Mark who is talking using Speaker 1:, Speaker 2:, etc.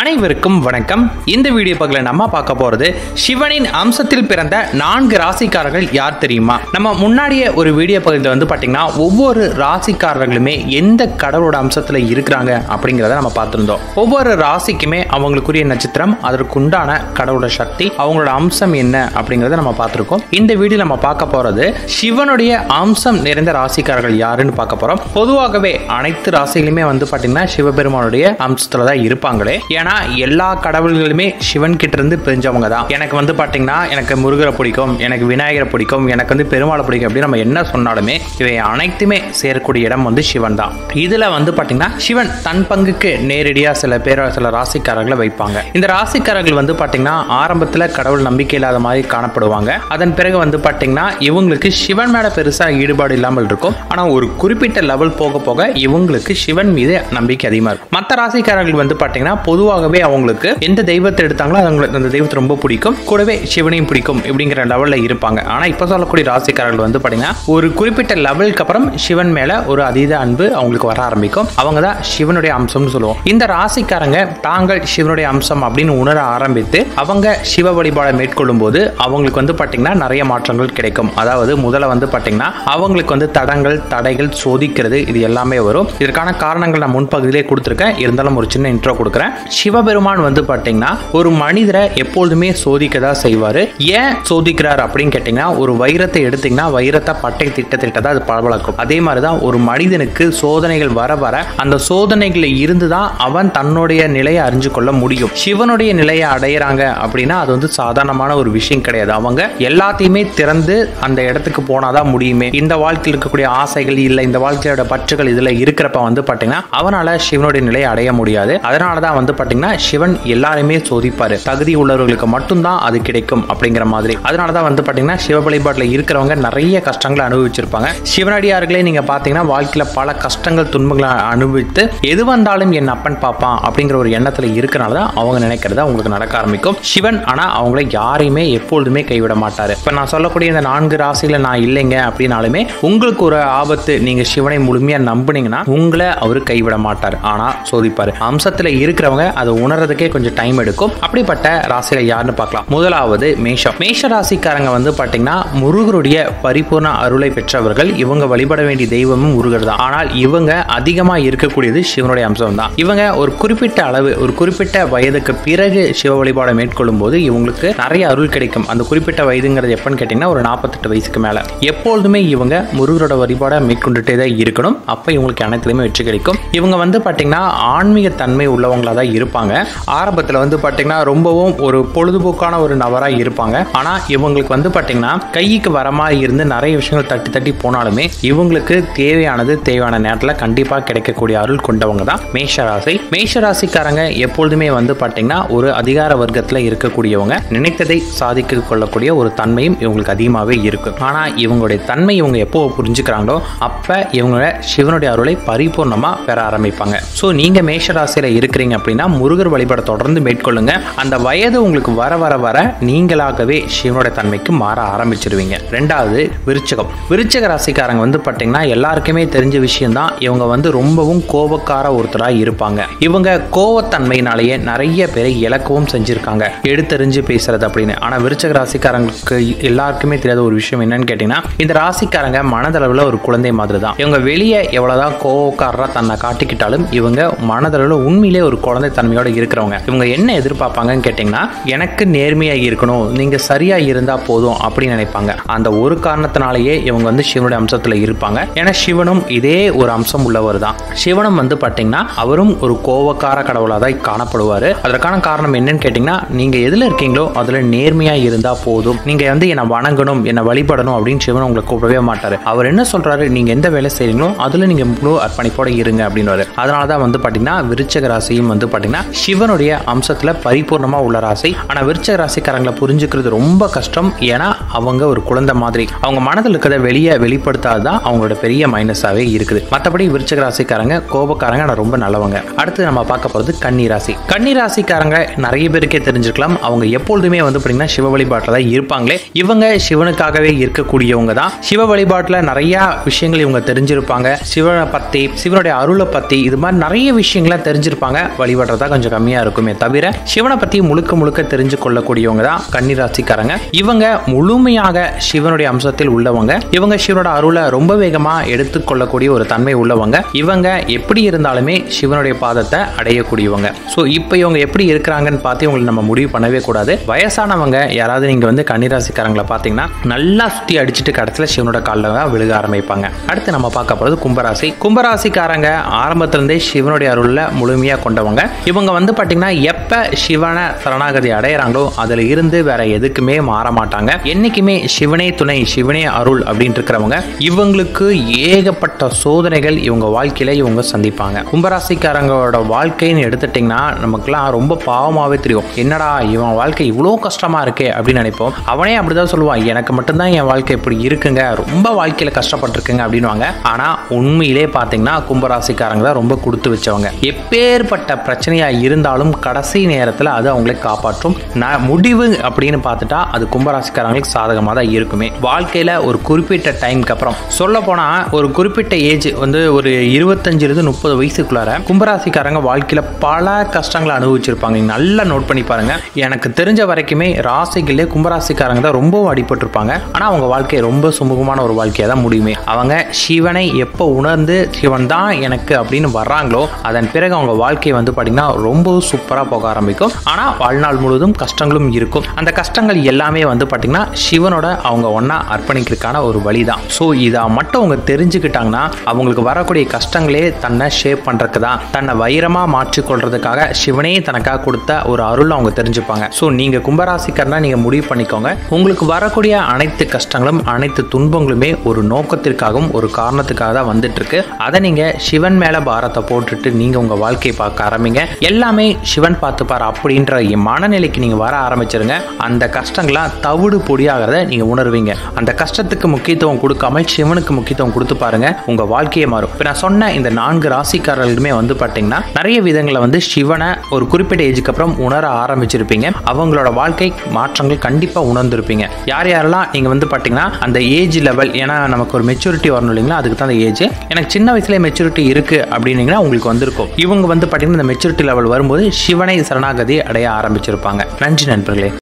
Speaker 1: அனைவருக்கும் வணக்கம் இந்த வீடியோ பக்கத்தில் நம்ம பார்க்க போறது சிவனின் அம்சத்தில் பிறந்த நான்கு ராசிக்காரர்கள் யார் தெரியுமா நம்ம முன்னாடியே ஒரு வீடியோ பக்கத்தில் வந்து பார்த்தீங்கன்னா ஒவ்வொரு ராசிக்காரர்களுமே எந்த கடவுளோட அம்சத்தில் இருக்கிறாங்க அப்படிங்கிறத நம்ம பார்த்துருந்தோம் ஒவ்வொரு ராசிக்குமே அவங்களுக்குரிய நட்சத்திரம் அதற்குண்டான கடவுளோட சக்தி அவங்களோட அம்சம் என்ன அப்படிங்கிறத நம்ம பார்த்துருக்கோம் இந்த வீடியோ நம்ம பார்க்க போறது சிவனுடைய அம்சம் நிறைந்த ராசிக்காரர்கள் யாருன்னு பார்க்க போறோம் பொதுவாகவே அனைத்து ராசிகளுமே வந்து பார்த்தீங்கன்னா சிவபெருமானுடைய அம்சத்துல தான் இருப்பாங்களே ஏன்னா எல்லா கடவுள்களுமே சிவன் கிட்ட இருந்து பிரிஞ்சவங்க தான் எனக்கு வந்து பாத்தீங்கன்னா எனக்கு முருகரை பிடிக்கும் எனக்கு விநாயகரை பிடிக்கும் எனக்கு வந்து பெருமாளை பிடிக்கும் அப்படின்னு நம்ம என்ன சொன்னாலுமே இவை அனைத்துமே சேரக்கூடிய இடம் வந்து சிவன் தான் இதுல வந்து பாத்தீங்கன்னா சிவன் தன் பங்குக்கு நேரடியா சில பேர் சில ராசிக்காரர்களை வைப்பாங்க இந்த ராசிக்காரர்கள் வந்து பாத்தீங்கன்னா ஆரம்பத்துல கடவுள் நம்பிக்கை இல்லாத மாதிரி காணப்படுவாங்க அதன் பிறகு வந்து பாத்தீங்கன்னா இவங்களுக்கு சிவன் மேல பெருசா ஈடுபாடு இல்லாமல் இருக்கும் ஆனா ஒரு குறிப்பிட்ட லெவல் போக போக இவங்களுக்கு சிவன் மீது நம்பிக்கை அதிகமா இருக்கும் மற்ற ராசிக்காரர்கள் வந்து பாத்தீங்கன்னா பொதுவாகவே அவங்களுக்கு எந்த தெய்வத்தை எடுத்தாங்களோ அது அவங்களுக்கு அந்த தெய்வத்தை ரொம்ப பிடிக்கும் கூடவே சிவனையும் பிடிக்கும் இப்படிங்கிற லெவல்ல இருப்பாங்க ஆனா இப்ப சொல்லக்கூடிய ராசிக்காரர்கள் வந்து பாத்தீங்கன்னா ஒரு குறிப்பிட்ட லெவலுக்கு அப்புறம் சிவன் மேல ஒரு அதீத அன்பு அவங்களுக்கு வர ஆரம்பிக்கும் அவங்க தான் சிவனுடைய அம்சம்னு சொல்லுவோம் இந்த ராசிக்காரங்க தாங்கள் சிவனுடைய அம்சம் அப்படின்னு உணர ஆரம்பித்து அவங்க சிவ வழிபாடை மேற்கொள்ளும் போது அவங்களுக்கு வந்து பாத்தீங்கன்னா நிறைய மாற்றங்கள் கிடைக்கும் அதாவது முதல்ல வந்து பாத்தீங்கன்னா அவங்களுக்கு வந்து தடங்கள் தடைகள் சோதிக்கிறது இது எல்லாமே வரும் இதற்கான காரணங்கள் நான் முன்பகுதியிலே கொடுத்துருக்கேன் இருந்தாலும் ஒரு சின்ன இன்ட்ரோ கொடுக்குறேன் சிவபெருமான் வந்து பாத்தீங்கன்னா ஒரு மனிதரை எப்பொழுதுமே சோதிக்க தான் செய்வாரு ஏன் சோதிக்கிறார் அப்படின்னு கேட்டீங்கன்னா ஒரு வைரத்தை எடுத்தீங்கன்னா வைரத்தை பட்டை திட்ட திட்ட தான் அது பளபளக்கும் அதே மாதிரி தான் ஒரு மனிதனுக்கு சோதனைகள் வர வர அந்த சோதனைகளில் இருந்து தான் அவன் தன்னுடைய நிலையை அறிஞ்சு கொள்ள முடியும் சிவனுடைய நிலையை அடையிறாங்க அப்படின்னா அது வந்து சாதாரணமான ஒரு விஷயம் கிடையாது அவங்க எல்லாத்தையுமே திறந்து அந்த இடத்துக்கு போனாதான் முடியுமே இந்த வாழ்க்கையில் இருக்கக்கூடிய ஆசைகள் இல்லை இந்த வாழ்க்கையோட பற்றுகள் இதுல இருக்கிறப்ப வந்து பாத்தீங்கன்னா அவனால சிவனுடைய நிலையை அடைய முடியாது அதனால தான் வந்து பாத்தீங்கன்னா சிவன் எல்லாருமே சோதிப்பாரு தகுதி உள்ளவர்களுக்கு மட்டும்தான் அது கிடைக்கும் அப்படிங்கிற மாதிரி அதனால தான் வந்து பாத்தீங்கன்னா சிவ வழிபாட்டில் இருக்கிறவங்க நிறைய கஷ்டங்களை அனுபவிச்சிருப்பாங்க சிவனடியார்களே நீங்க பாத்தீங்கன்னா வாழ்க்கையில பல கஷ்டங்கள் துன்பங்களை அனுபவித்து எது வந்தாலும் என் அப்பன் பாப்பான் அப்படிங்கிற ஒரு எண்ணத்துல இருக்கனால தான் அவங்க நினைக்கிறத அவங்களுக்கு நடக்க ஆரம்பிக்கும் சிவன் ஆனா அவங்கள யாரையுமே எப்பொழுதுமே கைவிட மாட்டாரு இப்ப நான் சொல்லக்கூடிய இந்த நான்கு ராசியில நான் இல்லைங்க அப்படின்னாலுமே உங்களுக்கு ஒரு ஆபத்து நீங்க சிவனை முழுமையா நம்புனீங்கன்னா உங்களை அவரு கைவிட மாட்டார் ஆனா சோதிப்பாரு அம்சத்துல இருக்கிறவங்க அதை உணர்றதுக்கே கொஞ்சம் டைம் எடுக்கும் அப்படிப்பட்ட ராசியில யாருன்னு பார்க்கலாம் முதலாவது மேஷம் மேஷ ராசிக்காரங்க வந்து பாத்தீங்கன்னா முருகருடைய பரிபூர்ண அருளை பெற்றவர்கள் இவங்க வழிபட வேண்டிய தெய்வமும் முருகர் தான் ஆனால் இவங்க அதிகமா இருக்கக்கூடியது சிவனுடைய அம்சம் தான் இவங்க ஒரு குறிப்பிட்ட அளவு ஒரு குறிப்பிட்ட வயதுக்கு பிறகு சிவ வழிபாடை மேற்கொள்ளும் போது இவங்களுக்கு நிறைய அருள் கிடைக்கும் அந்த குறிப்பிட்ட வயதுங்கிறது எப்பன்னு கேட்டீங்கன்னா ஒரு நாற்பத்தெட்டு வயசுக்கு மேல எப்பொழுதுமே இவங்க முருகரோட வழிபாடை மேற்கொண்டுட்டே தான் இருக்கணும் அப்ப இவங்களுக்கு அனைத்துலையுமே வெற்றி கிடைக்கும் இவங்க வந்து பாத்தீங்கன்னா ஆன்மீக தன்மை உள்ளவங்களா தான் இருப்பாங்க ஆரம்பத்துல வந்து பாத்தீங்கன்னா ரொம்பவும் ஒரு பொழுதுபோக்கான ஒரு நபரா இருப்பாங்க ஆனா இவங்களுக்கு வந்து பாத்தீங்கன்னா கைக்கு வர மாதிரி இருந்து நிறைய விஷயங்கள் தட்டி தட்டி போனாலுமே இவங்களுக்கு தேவையானது தேவையான நேரத்துல கண்டிப்பா கிடைக்கக்கூடிய அருள் கொண்டவங்க தான் மேஷராசி மேஷராசிக்காரங்க எப்பொழுதுமே வந்து பாத்தீங்கன்னா ஒரு அதிகார வர்க்கத்துல இருக்கக்கூடியவங்க நினைத்ததை சாதிக்க கொள்ளக்கூடிய ஒரு தன்மையும் இவங்களுக்கு அதிகமாகவே இருக்கும் ஆனா இவங்களுடைய தன்மை இவங்க எப்போ புரிஞ்சுக்கிறாங்களோ அப்ப இவங்களோட சிவனுடைய அருளை பரிபூர்ணமா பெற ஆரம்பிப்பாங்க ஸோ நீங்க மேஷராசியில இருக்கிறீங்க அப்படின்னா முருகர் வழிபாட தொடர்ந்து மேற்கொள்ளுங்க அந்த வயது உங்களுக்கு வர வர வர நீங்களாகவே சிவனுடைய தன்மைக்கு மாற ஆரம்பிச்சிருவீங்க ரெண்டாவது விருச்சகம் விருச்சக ராசிக்காரங்க வந்து பாத்தீங்கன்னா எல்லாருக்குமே தெரிஞ்ச விஷயம் தான் இவங்க வந்து ரொம்பவும் கோபக்கார ஒருத்தரா இருப்பாங்க இவங்க கோவத்தன்மையினாலேயே நிறைய பேரை இழக்கவும் செஞ்சிருக்காங்க எடுத்தறிஞ்சு பேசுறது அப்படின்னு ஆனா விருச்சக ராசிக்காரங்களுக்கு எல்லாருக்குமே தெரியாத ஒரு விஷயம் என்னன்னு கேட்டீங்கன்னா இந்த ராசிக்காரங்க மனதளவில் ஒரு குழந்தை மாதிரி தான் இவங்க வெளியே எவ்வளவுதான் கோவக்காரரா தன்னை காட்டிக்கிட்டாலும் இவங்க மனதளவில் உண்மையிலே ஒரு குழந்தை தன்மையோட இருக்கிறவங்க இவங்க என்ன எதிர்பார்ப்பாங்கன்னு கேட்டீங்கன்னா எனக்கு நேர்மையா இருக்கணும் நீங்க சரியா இருந்தா போதும் அப்படின்னு நினைப்பாங்க அந்த ஒரு காரணத்தினாலேயே இவங்க வந்து சிவனுடைய அம்சத்துல இருப்பாங்க ஏன்னா சிவனும் இதே ஒரு அம்சம் உள்ளவர் தான் சிவனும் வந்து பாத்தீங்கன்னா அவரும் ஒரு கோவக்கார கடவுளாக தான் காணப்படுவார் அதற்கான காரணம் என்னன்னு கேட்டிங்கன்னா நீங்கள் எதில் இருக்கீங்களோ அதில் நேர்மையாக இருந்தால் போதும் நீங்கள் வந்து என்னை வணங்கணும் என்னை வழிபடணும் அப்படின்னு சிவன் உங்களை கூப்பிடவே மாட்டார் அவர் என்ன சொல்கிறாரு நீங்கள் எந்த வேலை செய்கிறீங்களோ அதில் நீங்கள் முழு அர்ப்பணிப்போட இருங்க அப்படின்னு அதனால தான் வந்து பார்த்தீங்கன்னா விருச்சக ராசியும் வந்து பார்த்தீங்கன்னா சிவனுடைய அம்சத்தில் பரிபூர்ணமாக உள்ள ராசி ஆனால் விருச்சக ராசிக்காரங்களை புரிஞ்சுக்கிறது ரொம்ப கஷ்டம் ஏன்னா அவங்க ஒரு குழந்தை மாதிரி அவங்க மனதில் இருக்கிறத வெளியே வெளிப்படுத்தாது தான் அவங்களோட பெரிய மைனஸாகவே இருக்குது மற்றபடி விருச்சக ராசிக்காரங்க கோபக்காரங்க ஆனால் ரொம்ப நல்லவங்க அடுத்து நம்ம பார்க்க போகிறது கன்னிராசி கன்னிராசிக்காரங்க நிறைய பேருக்கே தெரிஞ்சிருக்கலாம் அவங்க எப்பொழுதுமே வந்து பார்த்தீங்கன்னா சிவ வழிபாட்டில் தான் இருப்பாங்களே இவங்க சிவனுக்காகவே இருக்கக்கூடியவங்க தான் சிவ வழிபாட்டில் நிறைய விஷயங்கள் இவங்க தெரிஞ்சிருப்பாங்க சிவனை பற்றி சிவனுடைய அருளை பற்றி இது மாதிரி நிறைய விஷயங்களை தெரிஞ்சிருப்பாங்க வழிபடுறதா கொஞ்சம் கம்மியா இருக்குமே தவிர சிவனை பத்தி முழுக்க முழுக்க தெரிஞ்சு கொள்ளக்கூடியவங்க தான் கன்னிராசிக்காரங்க இவங்க முழுமையாக சிவனுடைய அம்சத்தில் உள்ளவங்க இவங்க சிவனோட அருளை ரொம்ப வேகமா எடுத்துக்கொள்ளக்கூடிய ஒரு தன்மை உள்ளவங்க இவங்க எப்படி இருந்தாலுமே சிவனுடைய பாதத்தை அடையக்கூடியவங்க ஸோ இப்போ இவங்க எப்படி இருக்கிறாங்கன்னு பார்த்து இவங்களை நம்ம முடிவு பண்ணவே கூடாது வயசானவங்க யாராவது நீங்க வந்து கன்னிராசிக்காரங்களை பார்த்தீங்கன்னா நல்லா சுத்தி அடிச்சுட்டு கடைசியில் சிவனோட காலில் தான் விழுக ஆரம்பிப்பாங்க அடுத்து நம்ம பார்க்க போறது கும்பராசி கும்பராசிக்காரங்க ஆரம்பத்துல இருந்தே சிவனுடைய அருள்ல முழுமையா கொண்டவங்க இவங்க வந்து பாத்தீங்கன்னா எப்ப சிவனை சரணாகதி அடையறாங்களோ அதுல இருந்து வேற எதுக்குமே மாற மாட்டாங்க என்னைக்குமே சிவனே துணை சிவனே அருள் அப்படின்னு இருக்கிறவங்க இவங்களுக்கு ஏகப்பட்ட சோதனைகள் இவங்க வாழ்க்கையில இவங்க சந்திப்பாங்க கும்பராசிக்காரங்களோட வாழ்க்கைன்னு எடுத்துட்டிங்கன்னா நமக்குலாம் ரொம்ப பாவமாவே தெரியும் என்னடா இவன் வாழ்க்கை இவ்வளோ கஷ்டமா இருக்கே அப்படின்னு நினைப்போம் அவனே அப்படிதான் சொல்லுவான் எனக்கு மட்டும்தான் என் வாழ்க்கை இப்படி இருக்குங்க ரொம்ப வாழ்க்கையில கஷ்டப்பட்டிருக்குங்க அப்படின்வாங்க ஆனா உண்மையிலே பார்த்தீங்கன்னா கும்பராசிக்காரங்க தான் ரொம்ப கொடுத்து வச்சவங்க எப்பேற்பட்ட பிரச்சனையா இருந்தாலும் கடைசி நேரத்தில் அது அவங்களை காப்பாற்றும் ந- முடிவு அப்படின்னு பார்த்துட்டா அது கும்பராசிக்காரங்களுக்கு சாதகமாக தான் இருக்குமே வாழ்க்கையில ஒரு குறிப்பிட்ட டைம்க்கு அப்புறம் சொல்ல போனா ஒரு குறிப்பிட்ட ஏஜ் வந்து ஒரு இருபத்தஞ்சிலிருந்து முப்பது வயசுக்குள்ளார கும்பராசிக்காரங்க வாழ்க்கையில பல கஷ்டங்களை அனுபவிச்சிருப்பாங்க நீங்க நல்லா நோட் பண்ணி பாருங்க எனக்கு தெரிஞ்ச வரைக்குமே ராசிகளே கும்பராசிக்காரங்க தான் ரொம்ப அடிபட்டிருப்பாங்க ஆனா அவங்க வாழ்க்கை ரொம்ப சுமூகமான ஒரு வாழ்க்கையா தான் முடியுமே அவங்க சிவனை எப்போ உணர்ந்து சிவன் தான் எனக்கு அப்படின்னு வர்றாங்களோ அதன் பிறகு அவங்க வாழ்க்கை வந்து பாத்தீங்கன்னா ரொம்ப சூப்பரா போக ஆரம்பிக்கும் ஆனா வாழ்நாள் முழுவதும் கஷ்டங்களும் இருக்கும் அந்த கஷ்டங்கள் எல்லாமே வந்து பாத்தீங்கன்னா சிவனோட அவங்க ஒண்ணா அர்ப்பணிக்கிறதுக்கான ஒரு வழிதான் ஸோ இதை மட்டும் அவங்க தெரிஞ்சுக்கிட்டாங்கன்னா அவங்களுக்கு வரக்கூடிய கஷ்டங்களே தன்னை ஷேப் பண்றதுக்கு தான் தன்னை வைரமா மாற்றிக்கொள்றதுக்காக சிவனே தனக்காக கொடுத்த ஒரு அருள் அவங்க தெரிஞ்சுப்பாங்க ஸோ நீங்க கும்பராசிக்காரனா நீங்க முடிவு பண்ணிக்கோங்க உங்களுக்கு வரக்கூடிய அனைத்து கஷ்டங்களும் அனைத்து துன்பங்களுமே ஒரு நோக்கத்திற்காகவும் ஒரு காரணத்துக்காக தான் வந்துட்டு இருக்கு அதை நீங்க சிவன் மேல பாரத்தை போட்டுட்டு நீங்க உங்க வாழ்க்கையை பார்க்க ஆரம்பிங்க எல்லாமே சிவன் பார்த்துப்பார் அப்படின்ற மனநிலைக்கு நீங்க வர ஆரம்பிச்சிருங்க அந்த கஷ்டங்கள்லாம் தவிடு பொடியாகிறத நீங்க உணர்வீங்க அந்த கஷ்டத்துக்கு முக்கியத்துவம் கொடுக்காமல் சிவனுக்கு முக்கியத்துவம் கொடுத்து பாருங்க உங்க வாழ்க்கையே மாறும் இப்போ நான் சொன்ன இந்த நான்கு ராசிக்காரர்களுமே வந்து பார்த்தீங்கன்னா நிறைய விதங்களை வந்து சிவனை ஒரு குறிப்பிட்ட ஏஜுக்கு அப்புறம் உணர ஆரம்பிச்சிருப்பீங்க அவங்களோட வாழ்க்கை மாற்றங்கள் கண்டிப்பா உணர்ந்திருப்பீங்க யார் யாரெல்லாம் நீங்க வந்து பார்த்தீங்கன்னா அந்த ஏஜ் லெவல் ஏன்னா நமக்கு ஒரு மெச்சூரிட்டி வரணும் இல்லைங்களா அதுக்கு தான் அந்த ஏஜ் எனக்கு சின்ன வயசுல மெச்சூரிட்டி இருக்கு அப்படின்னீங்கன்னா உங்களுக்கு வந்திருக்கும் இவங்க வந்து பார்த்தீங்கன்னா இந்த மெச்சூரிட்டி லெவல் வரும்போது சிவனை சரணாகதி அடைய ஆரம்பிச்சிருப்பாங்க நன்றி நண்பர்களே